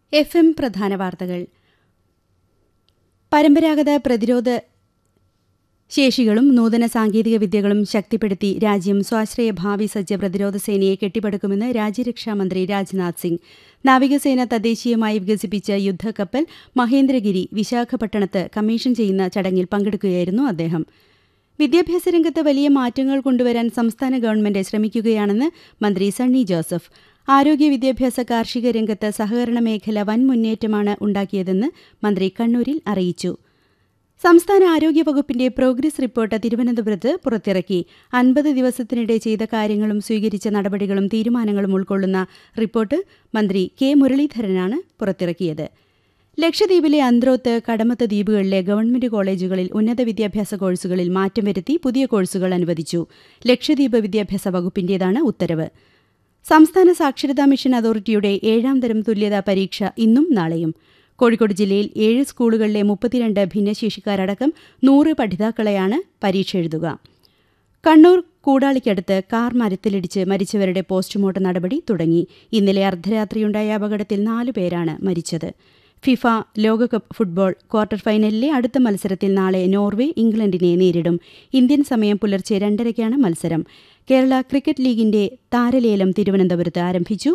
F M പ്രധാന വാർത്തകൾ പരമ്പരാഗത പ്രതിരോധ ശേഷികളും നൂതന സാങ്കേതിക വിദ്യകളും ശക്തിപ്പെടുത്തി രാജ്യം സ്വാശ്രയ ഭാവി സജ്ജ പ്രതിരോധ സേനയെ കെട്ടിപ്പടുക്കുമെന്ന് രാജ്യരക്ഷാമന്ത്രി രാജ്നാഥ് സിംഗ് നാവികസേന തദ്ദേശീയമായി വികസിപ്പിച്ച യുദ്ധക്കപ്പൽ മഹേന്ദ്രഗിരി വിശാഖപട്ടണത്ത് കമ്മീഷൻ ചെയ്യുന്ന ചടങ്ങിൽ പങ്കെടുക്കുകയായിരുന്നു അദ്ദേഹം വിദ്യാഭ്യാസ രംഗത്ത് വലിയ മാറ്റങ്ങൾ കൊണ്ടുവരാൻ സംസ്ഥാന ഗവൺമെന്റ് ശ്രമിക്കുകയാണെന്ന് മന്ത്രി സണ്ണി ജോസഫ് ആരോഗ്യ വിദ്യാഭ്യാസ കാർഷിക രംഗത്ത് സഹകരണ മേഖല വൻ മുന്നേറ്റമാണ് ഉണ്ടാക്കിയതെന്ന് മന്ത്രി കണ്ണൂരിൽ അറിയിച്ചു സംസ്ഥാന ആരോഗ്യ വകുപ്പിന്റെ പ്രോഗ്രസ് റിപ്പോർട്ട് തിരുവനന്തപുരത്ത് പുറത്തിറക്കി അൻപത് ദിവസത്തിനിടെ ചെയ്ത കാര്യങ്ങളും സ്വീകരിച്ച നടപടികളും തീരുമാനങ്ങളും ഉൾക്കൊള്ളുന്ന റിപ്പോർട്ട് മന്ത്രി കെ മുരളീധരനാണ് പുറത്തിറക്കിയത് ലക്ഷദ്വീപിലെ അന്ത്രോത്ത് കടമത്ത് ദ്വീപുകളിലെ ഗവൺമെന്റ് കോളേജുകളിൽ ഉന്നത വിദ്യാഭ്യാസ കോഴ്സുകളിൽ മാറ്റം വരുത്തി പുതിയ കോഴ്സുകൾ അനുവദിച്ചു ലക്ഷദ്വീപ് വിദ്യാഭ്യാസ വകുപ്പിന്റേതാണ് ഉത്തരവ് സംസ്ഥാന സാക്ഷരതാ മിഷൻ അതോറിറ്റിയുടെ ഏഴാം തരം തുല്യതാ പരീക്ഷ ഇന്നും നാളെയും കോഴിക്കോട് ജില്ലയിൽ ഏഴ് സ്കൂളുകളിലെ മുപ്പത്തിരണ്ട് ഭിന്നശേഷിക്കാരടക്കം നൂറ് പഠിതാക്കളെയാണ് പരീക്ഷ എഴുതുക കണ്ണൂർ കൂടാളിക്കടുത്ത് കാർ മരത്തിലിടിച്ച് മരിച്ചവരുടെ പോസ്റ്റ്മോർട്ടം നടപടി തുടങ്ങി ഇന്നലെ അർദ്ധരാത്രിയുണ്ടായ അപകടത്തിൽ നാലു പേരാണ് മരിച്ചത് ഫിഫ ലോകകപ്പ് ഫുട്ബോൾ ക്വാർട്ടർ ഫൈനലിലെ അടുത്ത മത്സരത്തിൽ നാളെ നോർവേ ഇംഗ്ലണ്ടിനെ നേരിടും ഇന്ത്യൻ സമയം പുലർച്ചെ രണ്ടരയ്ക്കാണ് മത്സരം കേരള ക്രിക്കറ്റ് ലീഗിന്റെ താരലേലം തിരുവനന്തപുരത്ത് ആരംഭിച്ചു